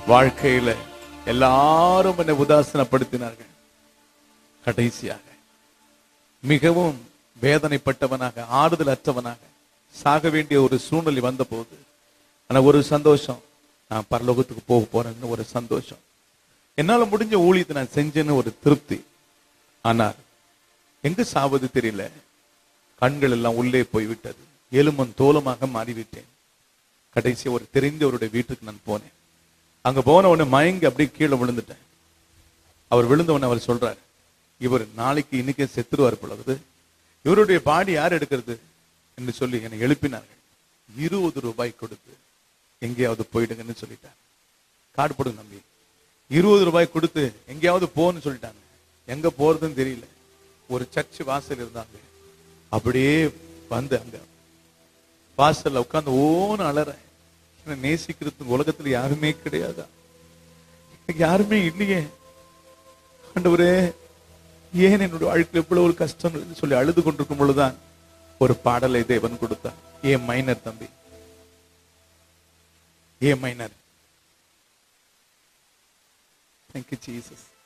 வாழ்க்கையில எல்லாரும் என்னை உதாசனப்படுத்தினார்கள் கடைசியாக மிகவும் வேதனைப்பட்டவனாக ஆறுதல் அற்றவனாக சாக வேண்டிய ஒரு சூழ்நிலை வந்தபோது ஆனா ஒரு சந்தோஷம் நான் பரலோகத்துக்கு போக போறேன்னு ஒரு சந்தோஷம் என்னால முடிஞ்ச ஊழியத்தை நான் செஞ்சேன்னு ஒரு திருப்தி ஆனால் எங்க சாவது தெரியல கண்கள் எல்லாம் உள்ளே போய்விட்டது எலும்பன் தோலமாக மாறிவிட்டேன் கடைசி ஒரு தெரிந்தவருடைய வீட்டுக்கு நான் போனேன் அங்க போன உடனே மயங்கி அப்படியே கீழே விழுந்துட்டேன் அவர் விழுந்த உடனே அவர் சொல்றார் இவர் நாளைக்கு இன்னைக்கே செத்துருவார் பொழுது இவருடைய பாடி யார் எடுக்கிறது என்று சொல்லி என்னை எழுப்பினார்கள் இருபது ரூபாய் கொடுத்து எங்கேயாவது போயிடுங்கன்னு சொல்லிட்டார் கார்டு போடுங்க நம்பி இருபது ரூபாய் கொடுத்து எங்கேயாவது போன்னு சொல்லிட்டாங்க எங்க போறதுன்னு தெரியல ஒரு சர்ச் வாசல் இருந்தாங்க அப்படியே வந்து அங்க வாசல்ல உட்கார்ந்து ஓன்னு அலறேன் என்னை நேசிக்கிறதுக்கு உலகத்துல யாருமே கிடையாதா எனக்கு யாருமே இல்லையே ஆண்டவரே ஏன் என்னுடைய வாழ்க்கையில் இவ்வளவு ஒரு கஷ்டங்கள் சொல்லி அழுது கொண்டிருக்கும் பொழுதுதான் ஒரு பாடலை தேவன் கொடுத்தான் ஏன் மைனர் தம்பி ஏன் மைனர் தேங்க்யூ ஜீசஸ்